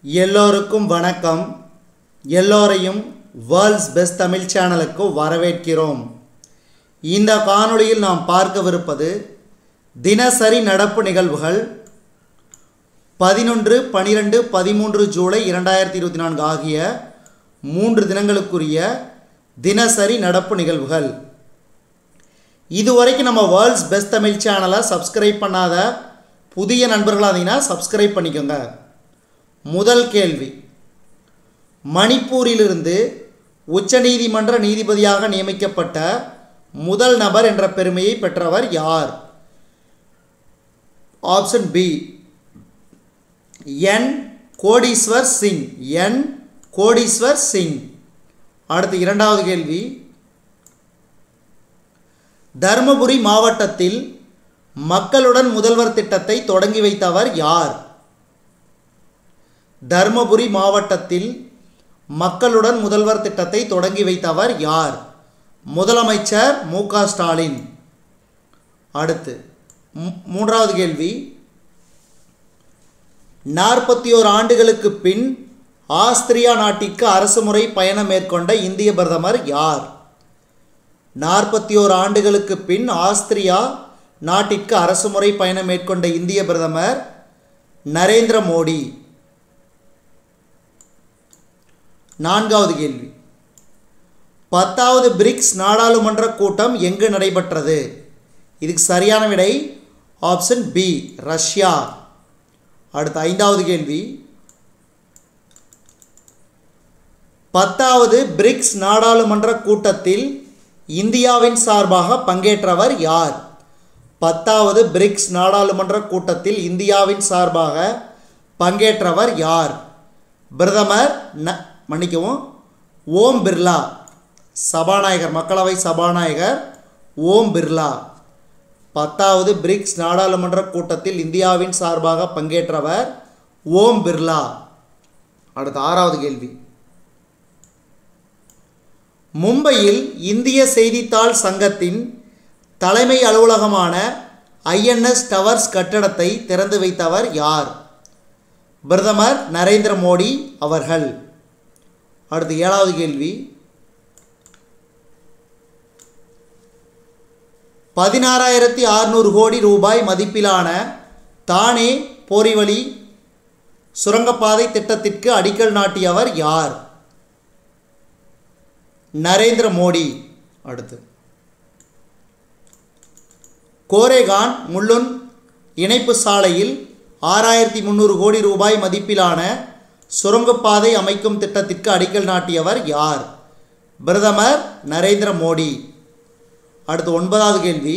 எல்லோருக்கும் வணக்கம் எல்லோரையும் வேர்ல்ட்ஸ் பெஸ்ட் தமிழ் சேனலுக்கு வரவேற்கிறோம் இந்த காணொளியில் நாம் பார்க்கவிருப்பது தினசரி நடப்பு நிகழ்வுகள் பதினொன்று பனிரெண்டு பதிமூன்று ஜூலை இரண்டாயிரத்தி இருபத்தி நான்கு ஆகிய மூன்று தினங்களுக்குரிய தினசரி நடப்பு நிகழ்வுகள் இதுவரைக்கும் நம்ம வேர்ல்ட்ஸ் பெஸ்ட் தமிழ் சேனலை சப்ஸ்கிரைப் பண்ணாத புதிய நண்பர்களாக இருந்தீங்கன்னா சப்ஸ்கிரைப் பண்ணிக்கோங்க முதல் கேள்வி மணிப்பூரிலிருந்து உச்சநீதிமன்ற நீதிபதியாக நியமிக்கப்பட்ட முதல் நபர் என்ற பெருமையை பெற்றவர் யார் option B N Koteeswar Singh N Koteeswar Singh அடுத்து இரண்டாவது கேள்வி தருமபுரி மாவட்டத்தில் மக்களுடன் முதல்வர் திட்டத்தை தொடங்கி வைத்தவர் யார் தருமபுரி மாவட்டத்தில் மக்களுடன் முதல்வர் திட்டத்தை தொடங்கி வைத்தவர் யார் முதலமைச்சர் மு க ஸ்டாலின் அடுத்து மூ- மூன்றாவது கேள்வி நாற்பத்தி ஓர் ஆண்டுகளுக்கு பின் ஆஸ்திரியா நாட்டிற்கு அரசுமுறை பயணம் மேற்கொண்ட இந்திய பிரதமர் யார் நாற்பத்தி ஓர் ஆண்டுகளுக்கு பின் ஆஸ்திரியா நாட்டிற்கு அரசுமுறை பயணம் மேற்கொண்ட இந்திய பிரதமர் நரேந்திர மோடி நான்காவது கேள்வி பத்தாவது பிரிக்ஸ் நாடாளுமன்ற கூட்டம் எங்கு நடைபெற்றது இதுக்கு சரியான விடை ஆப்ஷன் பி ரஷ்யா அடுத்த ஐந்தாவது கேள்வி பத்தாவது பிரிக்ஸ் நாடாளுமன்ற கூட்டத்தில் இந்தியாவின் சார்பாக பங்கேற்றவர் யார் பத்தாவது பிரிக்ஸ் நாடாளுமன்ற கூட்டத்தில் இந்தியாவின் சார்பாக பங்கேற்றவர் யார் பிரதமர் ந மன்னிக்கவும் ஓம் பிர்லா சபாநாயகர் மக்களவை சபாநாயகர் ஓம் பிர்லா பத்தாவது பிரிக்ஸ் நாடாளுமன்ற கூட்டத்தில் இந்தியாவின் சார்பாக பங்கேற்றவர் ஓம் பிர்லா அடுத்த ஆறாவது கேள்வி மும்பையில் இந்திய செய்தித்தாள் சங்கத்தின் தலைமை அலுவலகமான ஐஎன்எஸ் டவர்ஸ் கட்டடத்தை திறந்து வைத்தவர் யார் பிரதமர் நரேந்திர மோடி அவர்கள் அடுத்து ஏழாவது கேள்வி பதினாறாயிரத்தி அறுநூறு கோடி ரூபாய் மதிப்பிலான தானே போரிவழி சுரங்கப்பாதை திட்டத்திற்கு அடிக்கல் நாட்டியவர் யார் நரேந்திர மோடி அடுத்து கோரேகான் முள்ளுன் இணைப்பு சாலையில் ஆறாயிரத்தி முந்நூறு கோடி ரூபாய் மதிப்பிலான சுரங்கப்பாதை அமைக்கும் திட்டத்திற்கு அடிக்கல் நாட்டியவர் யார் பிரதமர் நரேந்திர மோடி அடுத்து ஒன்பதாவது கேள்வி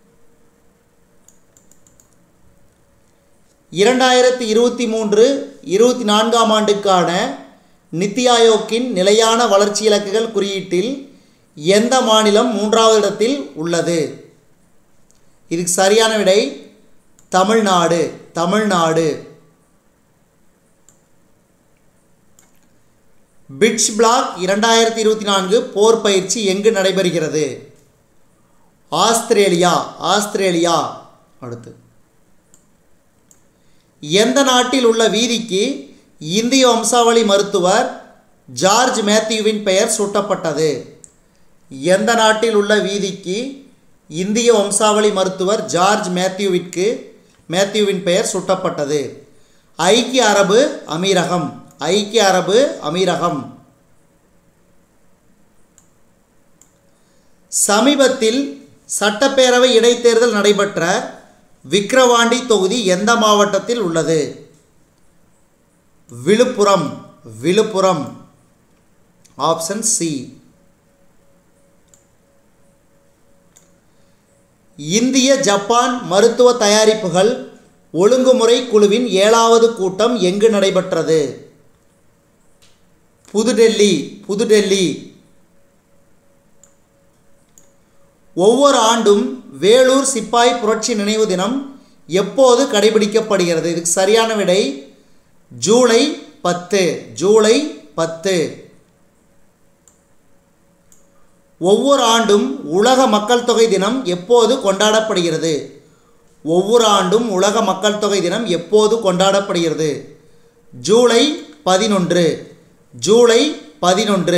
இரண்டாயிரத்தி இருபத்தி மூன்று இருபத்தி நான்காம் ஆண்டுக்கான நித்தி ஆயோக்கின் நிலையான வளர்ச்சி இலக்குகள் குறியீட்டில் எந்த மாநிலம் மூன்றாவது இடத்தில் உள்ளது இதுக்கு சரியான விடை தமிழ்நாடு தமிழ்நாடு பிட்ச் பிளாக் இரண்டாயிரத்தி இருபத்தி நான்கு போர் பயிற்சி எங்கு நடைபெறுகிறது ஆஸ்திரேலியா ஆஸ்திரேலியா அடுத்து எந்த நாட்டில் உள்ள வீதிக்கு இந்திய வம்சாவளி மருத்துவர் ஜார்ஜ் மேத்யூவின் பெயர் சூட்டப்பட்டது எந்த நாட்டில் உள்ள வீதிக்கு இந்திய வம்சாவளி மருத்துவர் ஜார்ஜ் மேத்யூவிற்கு மேத்யூவின் பெயர் சூட்டப்பட்டது ஐக்கிய அரபு அமீரகம் ஐக்கிய அரபு அமீரகம் சமீபத்தில் சட்டப்பேரவை இடைத்தேர்தல் நடைபெற்ற விக்கிரவாண்டி தொகுதி எந்த மாவட்டத்தில் உள்ளது விழுப்புரம் விழுப்புரம் ஆப்ஷன் சி இந்திய ஜப்பான் மருத்துவ தயாரிப்புகள் ஒழுங்குமுறை குழுவின் ஏழாவது கூட்டம் எங்கு நடைபெற்றது புதுடெல்லி புதுடெல்லி ஒவ்வொரு ஆண்டும் வேலூர் சிப்பாய் புரட்சி நினைவு தினம் எப்போது கடைபிடிக்கப்படுகிறது இதுக்கு சரியான விடை ஜூலை பத்து ஜூலை பத்து ஒவ்வொரு ஆண்டும் உலக மக்கள் தொகை தினம் எப்போது கொண்டாடப்படுகிறது ஒவ்வொரு ஆண்டும் உலக மக்கள் தொகை தினம் எப்போது கொண்டாடப்படுகிறது ஜூலை பதினொன்று ஜூலை பதினொன்று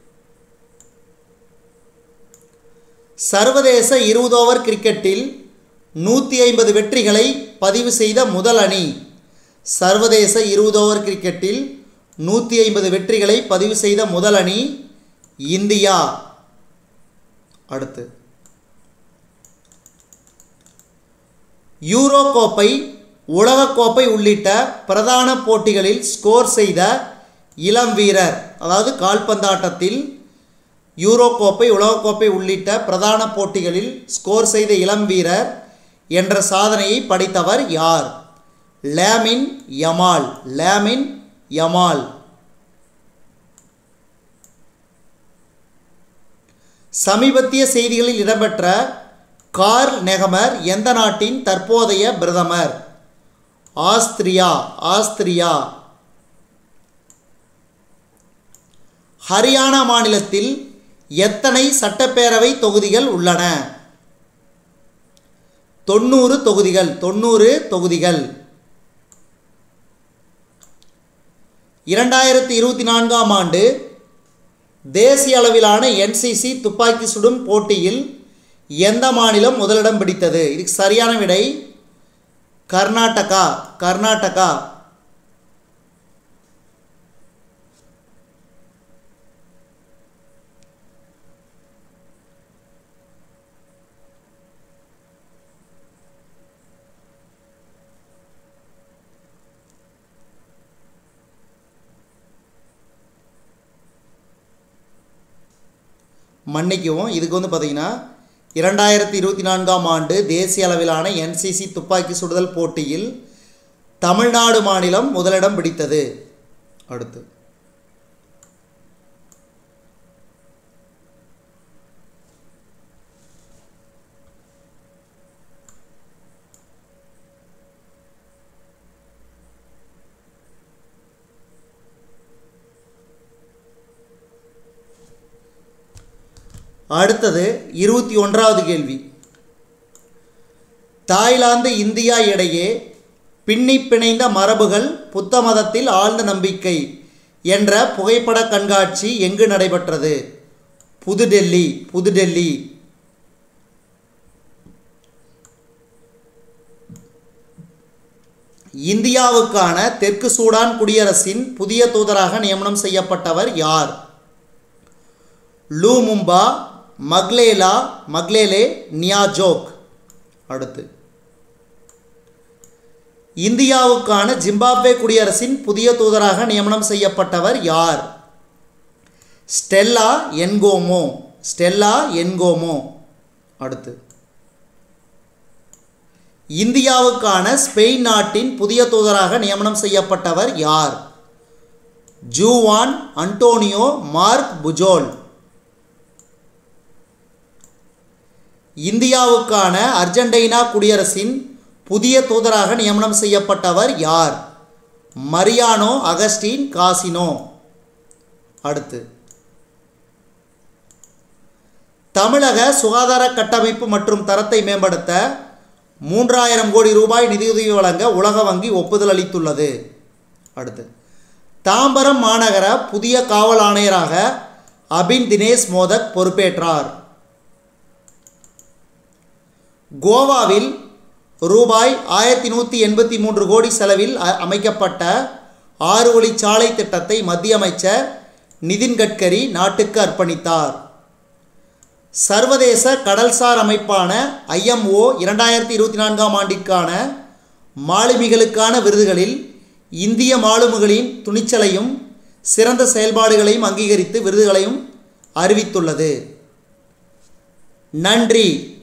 சர்வதேச இருபது ஓவர் கிரிக்கெட்டில் நூற்றி ஐம்பது வெற்றிகளை பதிவு செய்த முதல் அணி சர்வதேச இருபது ஓவர் கிரிக்கெட்டில் நூற்றி ஐம்பது வெற்றிகளை பதிவு செய்த முதல் அணி இந்தியா அடுத்து யூரோ கோப்பை உலகக்கோப்பை உள்ளிட்ட பிரதான போட்டிகளில் ஸ்கோர் செய்த இளம் வீரர் அதாவது கால்பந்தாட்டத்தில் யூரோ கோப்பை உலகக்கோப்பை உள்ளிட்ட பிரதான போட்டிகளில் ஸ்கோர் செய்த இளம் வீரர் என்ற சாதனையை படைத்தவர் யார் லேமின் யமால் லேமின் யமால் சமீபத்திய செய்திகளில் இடம்பெற்ற கார்ல் நெகமர் எந்த நாட்டின் தற்போதைய பிரதமர் ஆஸ்திரியா ஆஸ்திரியா ஹரியானா மாநிலத்தில் எத்தனை சட்டப்பேரவை தொகுதிகள் உள்ளன தொண்ணூறு தொகுதிகள் தொண்ணூறு தொகுதிகள் இரண்டாயிரத்தி இருபத்தி நான்காம் ஆண்டு தேசிய அளவிலான என்சிசி துப்பாக்கி சுடும் போட்டியில் எந்த மாநிலம் முதலிடம் பிடித்தது இதுக்கு சரியான விடை கர்நாடகா கர்நாடகா மன்னிக்கவும் இதுக்கு வந்து பார்த்தீங்கன்னா இரண்டாயிரத்தி இருபத்தி நான்காம் ஆண்டு தேசிய அளவிலான என்சிசி துப்பாக்கி சுடுதல் போட்டியில் தமிழ்நாடு மாநிலம் முதலிடம் பிடித்தது அடுத்து அடுத்தது இருபத்தி ஒன்றாவது கேள்வி தாய்லாந்து இந்தியா இடையே பின்னி பிணைந்த மரபுகள் புத்த மதத்தில் ஆழ்ந்த நம்பிக்கை என்ற புகைப்பட கண்காட்சி எங்கு நடைபெற்றது புதுடெல்லி புதுடெல்லி இந்தியாவுக்கான தெற்கு சூடான் குடியரசின் புதிய தூதராக நியமனம் செய்யப்பட்டவர் யார் லூமும்பா மக்லேலா மக்லேலே நியாஜோக் அடுத்து இந்தியாவுக்கான ஜிம்பாப்வே குடியரசின் புதிய தூதராக நியமனம் செய்யப்பட்டவர் யார் ஸ்டெல்லா என்கோமோ ஸ்டெல்லா என்கோமோ அடுத்து இந்தியாவுக்கான ஸ்பெயின் நாட்டின் புதிய தூதராக நியமனம் செய்யப்பட்டவர் யார் ஜூவான் அன்டோனியோ மார்க் புஜோல் இந்தியாவுக்கான அர்ஜென்டினா குடியரசின் புதிய தூதராக நியமனம் செய்யப்பட்டவர் யார் மரியானோ அகஸ்டின் காசினோ அடுத்து தமிழக சுகாதார கட்டமைப்பு மற்றும் தரத்தை மேம்படுத்த மூன்றாயிரம் கோடி ரூபாய் நிதியுதவி வழங்க உலக வங்கி ஒப்புதல் அளித்துள்ளது அடுத்து தாம்பரம் மாநகர புதிய காவல் ஆணையராக அபின் தினேஷ் மோதக் பொறுப்பேற்றார் கோவாவில் ரூபாய் ஆயிரத்தி நூற்றி எண்பத்தி மூன்று கோடி செலவில் அ- அமைக்கப்பட்ட ஆறு வழிச்சாலை திட்டத்தை மத்திய அமைச்சர் நிதின் கட்கரி நாட்டுக்கு அர்ப்பணித்தார் சர்வதேச கடல்சார் அமைப்பான ஐஎம்ஓ இரண்டாயிரத்தி இருபத்தி நான்காம் ஆண்டிற்கான மாலுமிகளுக்கான விருதுகளில் இந்திய மாலுமிகளின் துணிச்சலையும் சிறந்த செயல்பாடுகளையும் அங்கீகரித்து விருதுகளையும் அறிவித்துள்ளது நன்றி